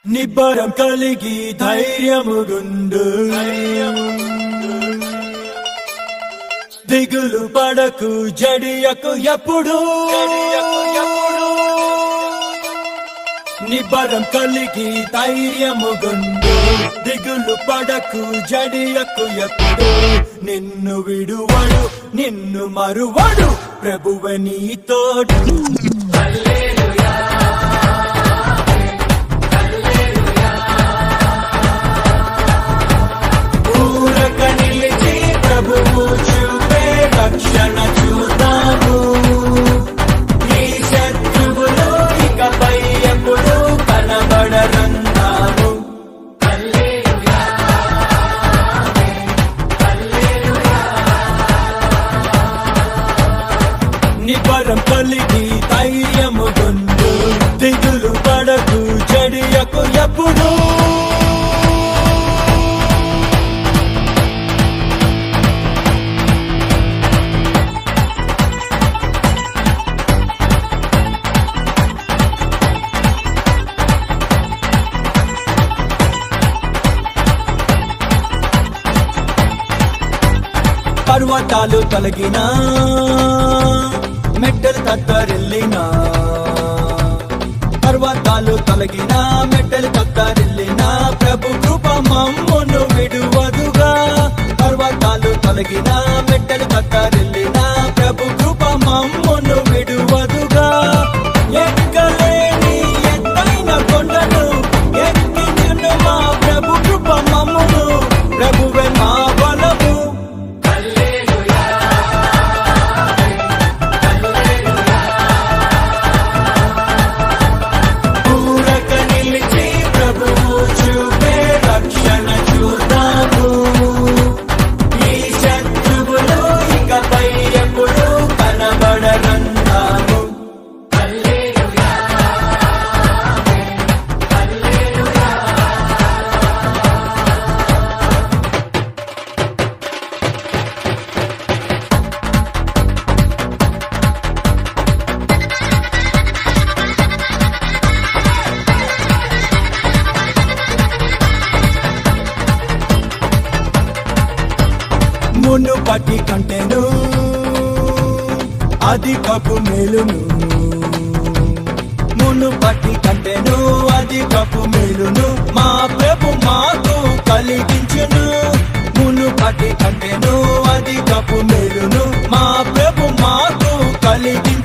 నిబ్బరం కలిగి ధైర్యముగుండు దిగులు పడకు జడియకు ఎప్పుడు నిబ్బరం కలిగి ధైర్యముగుండు దిగులు పడకు జడియకు ఎప్పుడు నిన్ను విడువడు నిన్ను మరువడు ప్రభువ నీ తోడు ఊరక నిలిచి ప్రభువు చూపే రక్షణ చూద్దాము ఈ శత్రువులు ఇకపై ఎప్పుడు కనబడరందాము నిబరం కలిగి ధైర్యము గొందు దిగులు పడకు చెడియకు ఎప్పుడు పర్వతాలు తొలగినా మెట్టలు తత్తరిల్లినా పర్వతాలు తొలగినా మెట్టలు తత్తరిల్లినా ప్రభు కృప మమ్మును విడువదుగా పర్వతాలు తొలగినా మెట్టలు తత్తరిల్లినా ప్రభు కృప మమ్మును విడువదుగా ఎక్కలేని ఎత్తైన కొండను ఎక్కినను మా ప్రభు కృప మమ్మును ప్రభువే మా బలము ఊరక నిలిచి ప్రభువు చూపే రక్షణ చూద్దాము ఈ శత్రువులు ఇకపై ఎప్పుడు కనబడనందాము మునుపటి కంటేను అధికపు మేలును మునుపటి కంటేను అధికపు మేలును మా ప్రభు మాకు కలిగించును మునుపటి కంటేను అధికపు మేలును మా ప్రభు మాకు కలిగించును